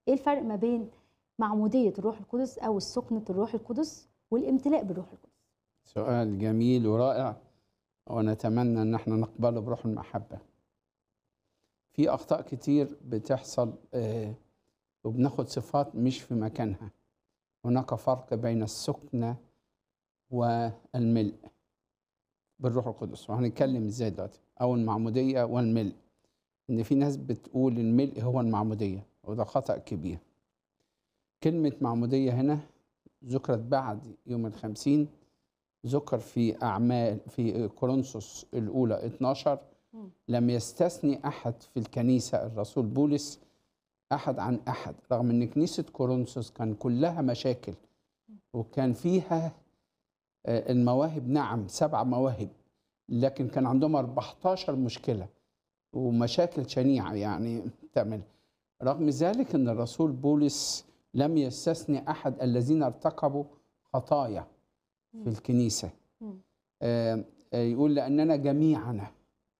ايه الفرق ما بين معموديه الروح القدس او سكنه الروح القدس والامتلاء بالروح القدس سؤال جميل ورائع ونتمنى ان احنا نقبله بروح المحبه في اخطاء كتير بتحصل آه، وبناخد صفات مش في مكانها هناك فرق بين السكنه والملء بالروح القدس وهنتكلم ازاي دلوقتي او المعموديه والملء ان في ناس بتقول الملء هو المعموديه وده خطا كبير كلمه معموديه هنا ذكرت بعد يوم الخمسين ذكر في أعمال في كورنثوس الأولى 12 مم. لم يستثني أحد في الكنيسة الرسول بولس أحد عن أحد رغم أن كنيسة كورنثوس كان كلها مشاكل وكان فيها آه، المواهب نعم سبع مواهب لكن كان عندهم 14 مشكلة ومشاكل شنيعة يعني تعمل رغم ذلك أن الرسول بولس لم يستثني أحد الذين ارتكبوا خطايا في الكنيسة مم. آه، آه، يقول لأننا جميعنا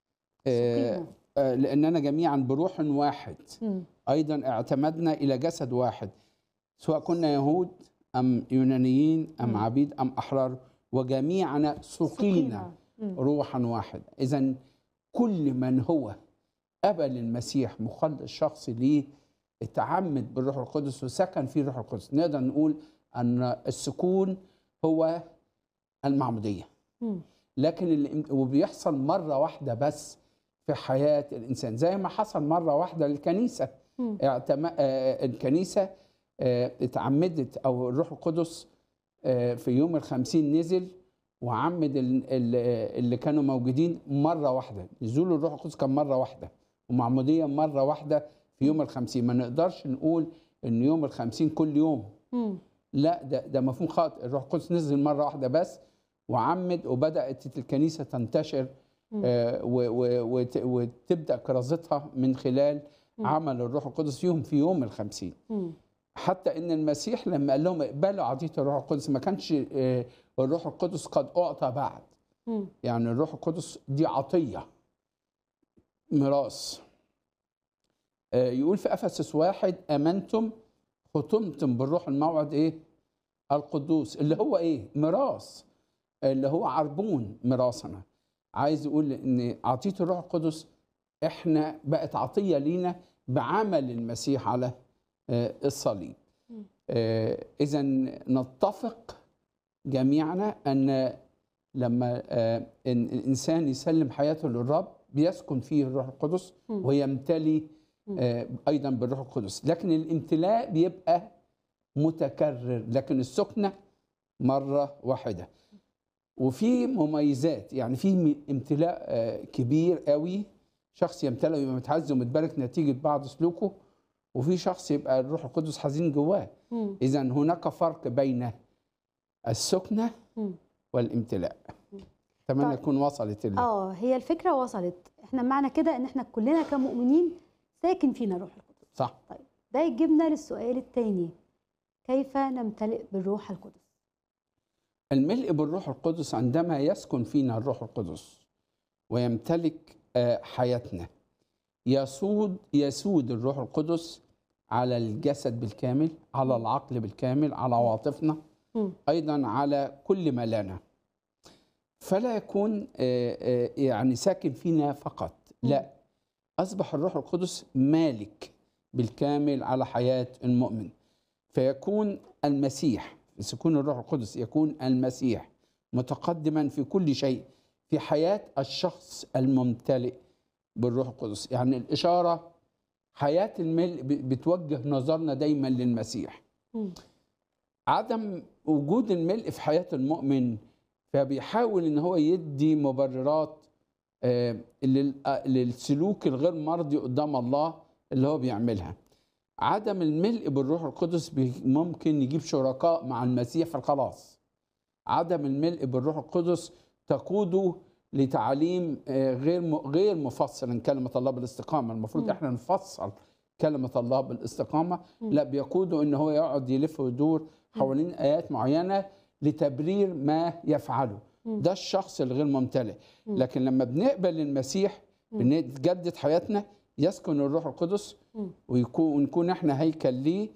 آه، سقينا. آه، لأننا جميعا بروح واحد مم. أيضا اعتمدنا إلى جسد واحد سواء كنا يهود أم يونانيين أم مم. عبيد أم أحرار وجميعنا سقينا مم. روحا واحد إذا كل من هو قبل المسيح مخلص شخصي ليه اتعمد بالروح القدس وسكن فيه الروح القدس نقدر نقول أن السكون هو المعمودية مم. لكن اللي وبيحصل مرة واحدة بس في حياة الإنسان زي ما حصل مرة واحدة للكنيسة مم. اعتم... آه، الكنيسة آه، اتعمدت أو الروح القدس آه، في يوم الخمسين نزل وعمد ال- ال- اللي كانوا موجودين مرة واحدة نزول الروح القدس كان مرة واحدة ومعمودية مرة واحدة في يوم الخمسين ما نقدرش نقول إن يوم الخمسين كل يوم مم. لا ده ده مفهوم خاطئ الروح القدس نزل مره واحده بس وعمد وبدات الكنيسه تنتشر مم. آه، و- و- وت- وتبدا كرازتها من خلال مم. عمل الروح القدس فيهم في يوم الخمسين مم. حتى ان المسيح لما قال لهم اقبلوا عطيه الروح القدس ما كانش آه، الروح القدس قد اعطى بعد مم. يعني الروح القدس دي عطيه ميراث آه، يقول في افسس واحد امنتم ختمتم بالروح الموعد ايه القدوس اللي هو ايه ميراث اللي هو عربون ميراثنا عايز يقول ان عطيه الروح القدس احنا بقت عطيه لينا بعمل المسيح على آه، الصليب مم. اذا نتفق جميعنا ان لما آه، إن الانسان يسلم حياته للرب بيسكن فيه الروح القدس مم. ويمتلي مم. آه، ايضا بالروح القدس لكن الامتلاء بيبقى متكرر لكن السكنه مره واحده وفي مميزات يعني في م- امتلاء آه، كبير قوي شخص يمتلئ ويبقى متعز ومتبارك نتيجه بعض سلوكه وفي شخص يبقى الروح القدس حزين جواه مم. اذا هناك فرق بين السكنه مم. والامتلاء اتمنى طيب. تكون وصلت ال- اه هي الفكره وصلت احنا معنى كده ان احنا كلنا كمؤمنين ساكن فينا الروح القدس صح ده يجيبنا للسؤال الثاني كيف نمتلئ بالروح القدس الملء بالروح القدس عندما يسكن فينا الروح القدس ويمتلك آه، حياتنا يسود يسود الروح القدس على الجسد بالكامل على العقل بالكامل على عواطفنا مم. ايضا على كل ما لنا فلا يكون آه، آه، يعني ساكن فينا فقط لا اصبح الروح القدس مالك بالكامل على حياه المؤمن فيكون المسيح في سكون الروح القدس يكون المسيح متقدما في كل شيء في حياه الشخص الممتلئ بالروح القدس يعني الاشاره حياه الملء ب- بتوجه نظرنا دايما للمسيح مم. عدم وجود الملء في حياة المؤمن فبيحاول ان هو يدي مبررات آه، لل- آه، للسلوك الغير مرضي قدام الله اللي هو بيعملها عدم الملء بالروح القدس بي- ممكن يجيب شركاء مع المسيح في الخلاص عدم الملء بالروح القدس تقوده لتعليم آه، غير م- غير مفصل كلمة الله بالاستقامة المفروض مم. احنا نفصل كلمة الله بالاستقامة مم. لا بيقوده ان هو يقعد يلف ويدور حوالين ايات معينه لتبرير ما يفعله مم. ده الشخص الغير ممتلئ مم. لكن لما بنقبل المسيح مم. بنتجدد حياتنا يسكن الروح القدس مم. ويكون ونكون احنا هيكل ليه